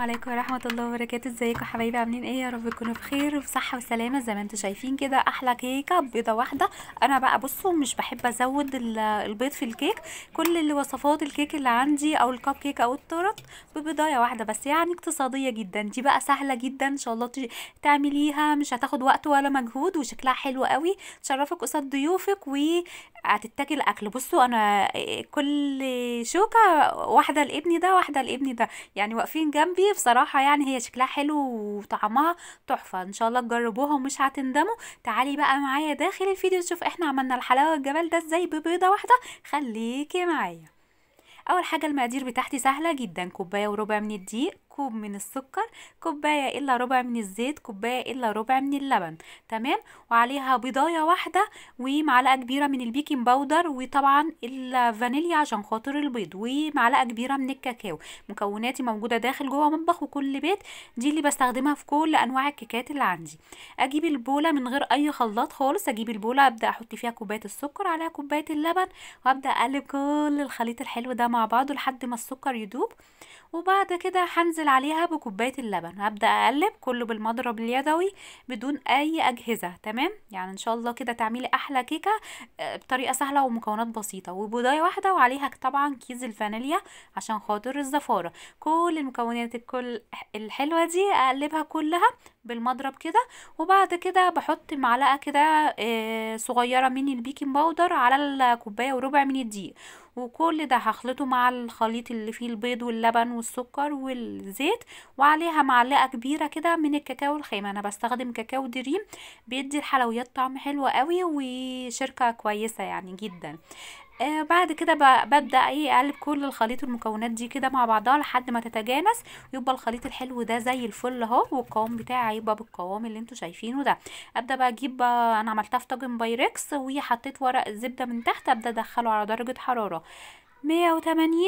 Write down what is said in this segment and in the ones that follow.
عليكم ورحمة الله وبركاته ازيكم يا حبايبي عاملين ايه يا رب تكونوا بخير وبصحة وسلامة زي ما انتم شايفين كده احلى كيكة بيضة واحدة انا بقى بصوا مش بحب ازود ال- البيض في الكيك كل اللي وصفات الكيك اللي عندي او الكب كيك او التورت ببيضاية واحدة بس يعني اقتصادية جدا دي بقى سهلة جدا ان شاء الله تج- تعمليها مش هتاخد وقت ولا مجهود وشكلها حلو قوي تشرفك قصاد ضيوفك وهتتاكل اكل بصوا انا كل شوكة واحدة لابني ده واحدة لابني ده يعني واقفين جنبي بصراحة يعني هي شكلها حلو وطعمها تحفة ان شاء الله تجربوها ومش هتندموا تعالي بقى معايا داخل الفيديو نشوف احنا عملنا الحلاوة والجمال ده ازاي ببيضة واحدة خليكي معايا اول حاجه المقادير بتاعتي سهله جدا كوبايه وربع من الدقيق كوب من السكر كوبايه الا ربع من الزيت كوبايه الا ربع من اللبن تمام وعليها بيضايه واحده ومعلقه كبيره من البيكنج باودر وطبعا الفانيليا عشان خاطر البيض ومعلقه كبيره من الكاكاو مكوناتي موجوده داخل جوه مطبخ وكل بيت دي اللي بستخدمها في كل انواع الكيكات اللي عندي اجيب البوله من غير اي خلاط خالص اجيب البوله ابدا احط فيها كوبايه السكر عليها كوبايه اللبن وابدا اقلب كل الخليط الحلو ده مع بعضه لحد ما السكر يدوب وبعد كده هنزل عليها بكوباية اللبن هبدأ أقلب كله بالمضرب اليدوي بدون أي أجهزة تمام يعني إن شاء الله كده تعملي أحلى كيكة آه، بطريقة سهلة ومكونات بسيطة وبضاية واحدة وعليها طبعا كيس الفانيليا عشان خاطر الزفارة كل المكونات الكل الحلوة دي أقلبها كلها بالمضرب كده وبعد كده بحط معلقة كده آه، صغيرة من البيكنج باودر على الكوباية وربع من الدقيق وكل ده هخلطه مع الخليط اللي فيه البيض واللبن والسكر والزيت وعليها معلقة كبيرة كده من الكاكاو الخام انا بستخدم كاكاو دريم بيدي الحلويات طعم حلو قوي وشركة كويسة يعني جدا آه بعد كده ب- ببدأ ايه اقلب كل الخليط المكونات دي كده مع بعضها لحد ما تتجانس يبقى الخليط الحلو ده زي الفل اهو والقوام بتاعي هيبقى بالقوام اللي انتوا شايفينه ده ابدا بقى اجيب بقى- انا عملتها في طاجن بايركس وحطيت ورق الزبده من تحت ابدا ادخله على درجه حراره 180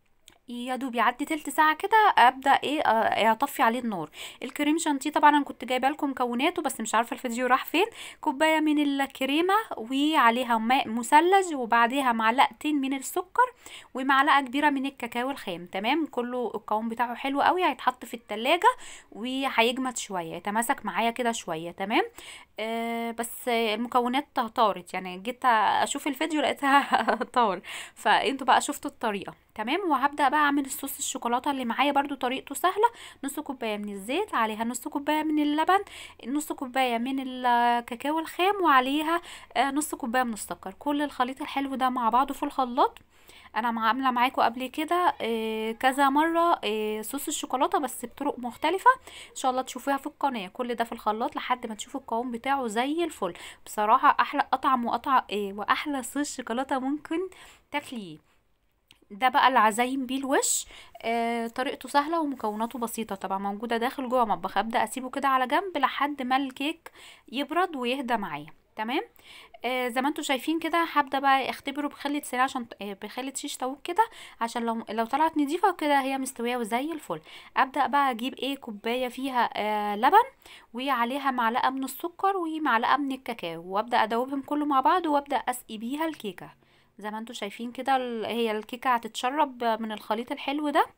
يا دوب يعدي تلت ساعة كده ابدا ايه آه، اطفي عليه النار الكريم شانتيه طبعا انا كنت جايبه لكم مكوناته بس مش عارفه الفيديو راح فين كوبايه من الكريمه وعليها ماء مثلج وبعديها معلقتين من السكر ومعلقه كبيره من الكاكاو الخام تمام كله القوام بتاعه حلو قوي هيتحط في التلاجة وهيجمد شويه يتماسك معايا كده شويه تمام آه بس المكونات طارت يعني جيت اشوف الفيديو لقيتها طار فانتوا بقى شفتوا الطريقه تمام وهبدا بقى اعمل الصوص الشوكولاته اللي معايا برضو طريقته سهله نص كوبايه من الزيت عليها نص كوبايه من اللبن نص كوبايه من الكاكاو الخام وعليها آه، نص كوبايه من السكر كل الخليط الحلو ده مع بعضه في الخلاط انا مع- عامله معاكم قبل كده آه، كذا مره آه، صوص الشوكولاته بس بطرق مختلفه ان شاء الله تشوفوها في القناه كل ده في الخلاط لحد ما تشوفوا القوام بتاعه زي الفل بصراحه احلى اطعم وقطع آه، واحلى صوص شوكولاته ممكن تاكليه ده بقى اللي عزايم بيه الوش آه طريقته سهله ومكوناته بسيطه طبعا موجوده داخل جوه مطبخ ابدا اسيبه كده على جنب لحد ما الكيك يبرد ويهدى معايا تمام آه زي ما انتوا شايفين كده هبدا بقى اختبره بخلة سنة عشان آه بخلة شيش طاووق كده عشان لو لو طلعت نضيفه كده هي مستويه وزي الفل ابدا بقى اجيب ايه كوبايه فيها آه لبن وعليها معلقه من السكر ومعلقه من الكاكاو وابدا ادوبهم كله مع بعض وابدا اسقي بيها الكيكه زي ما انتوا شايفين كده ال- هي الكيكه هتتشرب من الخليط الحلو ده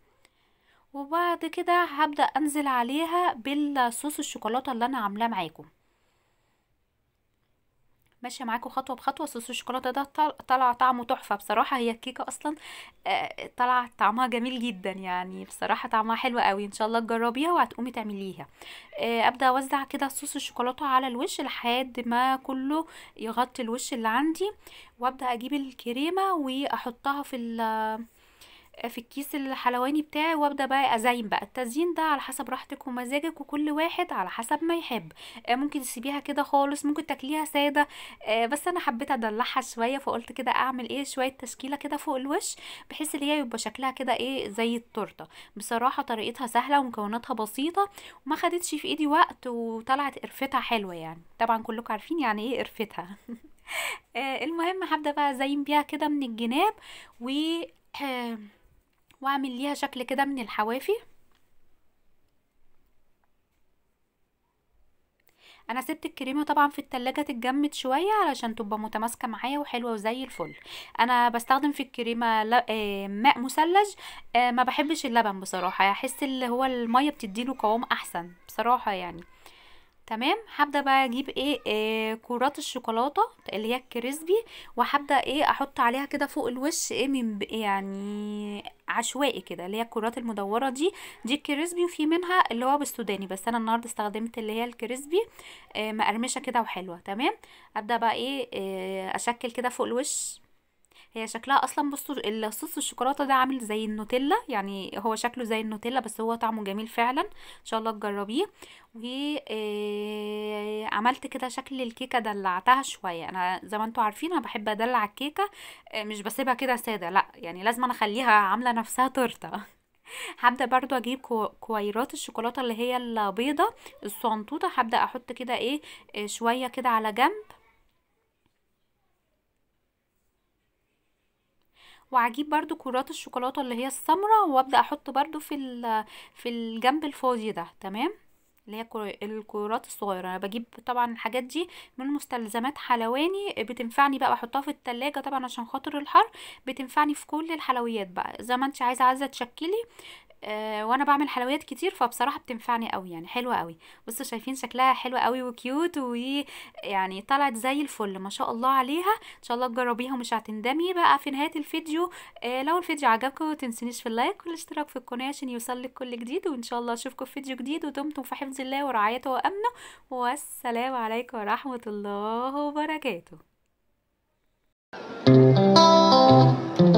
وبعد كده هبدا انزل عليها بالصوص الشوكولاته اللي انا عاملاه معاكم ماشيه معاكم خطوه بخطوه صوص الشوكولاته ده طل- طلع طعمه تحفه بصراحه هي الكيكه اصلا آه، طلع طعمها جميل جدا يعني بصراحه طعمها حلو قوي ان شاء الله تجربيها وهتقومي تعمليها آه، ابدا اوزع كده صوص الشوكولاته على الوش لحد ما كله يغطي الوش اللي عندي وابدا اجيب الكريمه واحطها في ال في الكيس الحلواني بتاعي وابدا بقى ازين بقى التزيين ده على حسب راحتك ومزاجك وكل واحد على حسب ما يحب آه، ممكن تسيبيها كده خالص ممكن تاكليها ساده آه، بس انا حبيت ادلعها شويه فقلت كده اعمل ايه شويه تشكيله كده فوق الوش بحيث ان هي يبقى شكلها كده ايه زي التورته بصراحه طريقتها سهله ومكوناتها بسيطه وما خدتش في ايدي وقت وطلعت قرفتها حلوه يعني طبعا كلكم عارفين يعني ايه قرفتها آه، المهم هبدا بقى ازين بيها كده من الجناب و واعمل ليها شكل كده من الحوافي انا سبت الكريمه طبعا في التلاجة تتجمد شويه علشان تبقى متماسكه معايا وحلوه وزي الفل انا بستخدم في الكريمه ل- آه، ماء مثلج آه، ما بحبش اللبن بصراحه احس اللي هو الميه بتديله قوام احسن بصراحه يعني تمام هبدا بقى اجيب ايه, إيه كرات الشوكولاته اللي هي الكريسبي وهبدا ايه احط عليها كده فوق الوش ايه من ب- يعني عشوائي كده اللي هي الكرات المدوره دي دي الكريسبي وفي منها اللي هو بالسوداني بس انا النهارده استخدمت اللي هي الكريسبي إيه مقرمشه كده وحلوه تمام ابدا بقى ايه, إيه اشكل كده فوق الوش هي شكلها اصلا بصوا الصوص الشوكولاته ده عامل زي النوتيلا يعني هو شكله زي النوتيلا بس هو طعمه جميل فعلا ان شاء الله تجربيه وعملت كده شكل الكيكه دلعتها شويه انا زي ما انتوا عارفين انا بحب ادلع الكيكه آه، مش بسيبها كده ساده لا يعني لازم أنا اخليها عامله نفسها تورته هبدا برضو اجيب كو- كويرات الشوكولاته اللي هي البيضه الصنطوطه هبدا احط كده ايه آه، شويه كده على جنب وهجيب برضو كرات الشوكولاته اللي هي السمراء وابدا احط برضو في ال- في الجنب الفاضي ده تمام اللي هي كر- الكرات الصغيره انا بجيب طبعا الحاجات دي من مستلزمات حلواني بتنفعني بقى بحطها في التلاجة طبعا عشان خاطر الحر بتنفعني في كل الحلويات بقى زي ما انت عايزه عايزه تشكلي آه وانا بعمل حلويات كتير فبصراحه بتنفعني قوي يعني حلوه قوي بصوا شايفين شكلها حلو قوي وكيوت ويعني طلعت زي الفل ما شاء الله عليها ان شاء الله تجربيها ومش هتندمي بقى في نهايه الفيديو آه لو الفيديو عجبكم متنسونيش في اللايك والاشتراك في القناه عشان يوصلك كل جديد وان شاء الله اشوفكم في فيديو جديد ودمتم في حفظ الله ورعايته وامنه والسلام عليكم ورحمه الله وبركاته